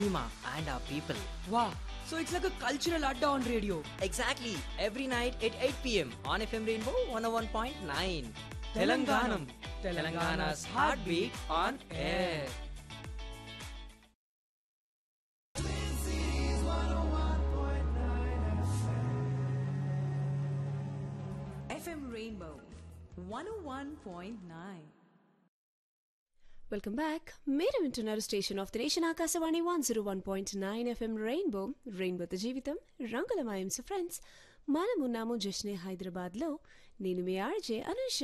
Hima and our people. Wow, so it's like a cultural adda on radio. Exactly. Every night at 8 pm on FM Rainbow 101.9. Telanganam. Telangana's heartbeat on air. FM Rainbow 101.9. Welcome back మీరు వింటున్నారు station of the nation Akashvani one zero one point nine FM rainbow రెయిన్బోతో జీవితం రంగులమయం so friends మనం ఉన్నాము జష్నే హైదరాబాద్లో నేను మీ ఆర్జే అనుష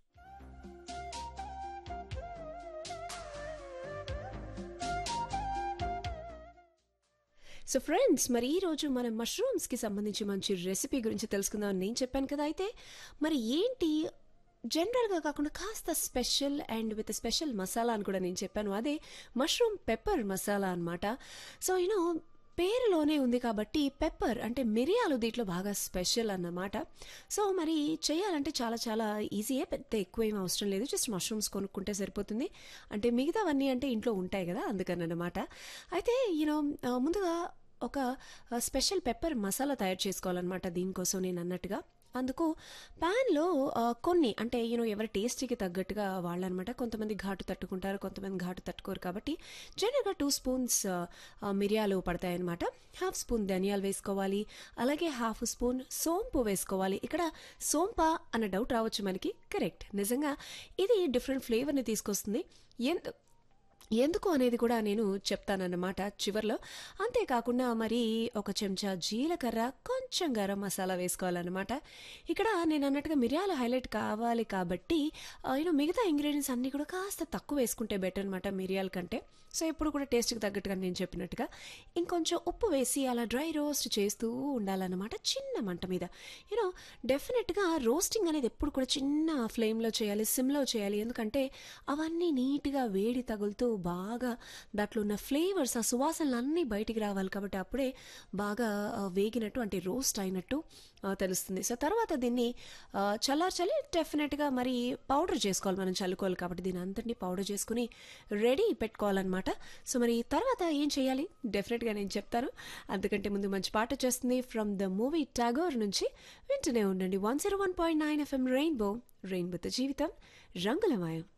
సో ఫ్రెండ్స్ మరి ఈ రోజు మనం మష్రూమ్స్కి సంబంధించి మంచి రెసిపీ గురించి తెలుసుకుందాం అని నేను చెప్పాను కదా అయితే మరి ఏంటి జనరల్గా కాకుండా కాస్త special and with special masala అని కూడా నేను చెప్పాను అదే మష్రూమ్ పెప్పర్ మసాలా అన్నమాట సో యూనో పేరులోనే ఉంది కాబట్టి పెప్పర్ అంటే మిరియాలు దీంట్లో బాగా స్పెషల్ అన్నమాట సో మరి చేయాలంటే చాలా చాలా ఈజీయే పెద్ద ఎక్కువ ఏం అవసరం లేదు జస్ట్ మష్రూమ్స్ కొనుక్కుంటే సరిపోతుంది అంటే మిగతావన్నీ అంటే ఇంట్లో ఉంటాయి కదా అందుకని అనమాట అయితే యూనో ముందుగా ఒక స్పెషల్ పెప్పర్ మసాలా తయారు చేసుకోవాలన్నమాట దీనికోసం నేను అన్నట్టుగా అందుకు ప్యాన్లో కొన్ని అంటే యూనో ఎవరి టేస్ట్కి తగ్గట్టుగా వాళ్ళనమాట కొంతమంది ఘాటు తట్టుకుంటారు కొంతమంది ఘాటు తట్టుకోరు కాబట్టి జనరల్గా టూ స్పూన్స్ మిరియాలు పడతాయన్నమాట హాఫ్ స్పూన్ ధనియాలు వేసుకోవాలి అలాగే హాఫ్ స్పూన్ సోంపు వేసుకోవాలి ఇక్కడ సోంప అన్న డౌట్ రావచ్చు మనకి కరెక్ట్ నిజంగా ఇది డిఫరెంట్ ఫ్లేవర్ని తీసుకొస్తుంది ఎంత ఎందుకు అనేది కూడా నేను చెప్తానన్నమాట చివర్లో అంతేకాకుండా మరి ఒక చెంచా జీలకర్ర కొంచెం గరం మసాలా వేసుకోవాలన్నమాట ఇక్కడ నేను అన్నట్టుగా మిరియాలు హైలైట్ కావాలి కాబట్టి యూనో మిగతా ఇంగ్రీడియంట్స్ అన్నీ కూడా కాస్త తక్కువ వేసుకుంటే బెటర్ అనమాట మిరియాల కంటే సో ఎప్పుడు కూడా టేస్ట్కి తగ్గట్టుగా నేను చెప్పినట్టుగా ఇంకొంచెం ఉప్పు వేసి అలా డ్రై రోస్ట్ చేస్తూ ఉండాలన్నమాట చిన్న మంట మీద యూనో డెఫినెట్గా రోస్టింగ్ అనేది ఎప్పుడు కూడా చిన్న ఫ్లేమ్లో చేయాలి సిమ్లో చేయాలి ఎందుకంటే అవన్నీ నీట్గా వేడి తగులుతూ బాగా దాంట్లో ఉన్న ఫ్లేవర్స్ ఆ సువాసనలు అన్నీ బయటికి రావాలి కాబట్టి అప్పుడే బాగా ఆ, వేగినట్టు అంటే రోస్ట్ అయినట్టు ఆ, తెలుస్తుంది సో తర్వాత దీన్ని ఆ, చల్లార్చాలి డెఫినెట్గా మరి పౌడర్ చేసుకోవాలి మనం చల్లుకోవాలి కాబట్టి దీని అంతటిని పౌడర్ చేసుకుని రెడీ పెట్టుకోవాలన్నమాట సో మరి తర్వాత ఏం చేయాలి డెఫినెట్గా నేను చెప్తాను అంతకంటే ముందు మంచి పాట వచ్చేస్తుంది ఫ్రమ్ ద మూవీ టాగోర్ నుంచి వింటూనే ఉండండి one zero one point nine FM rainbow రెయిన్బోతో జీవితం రంగులమయం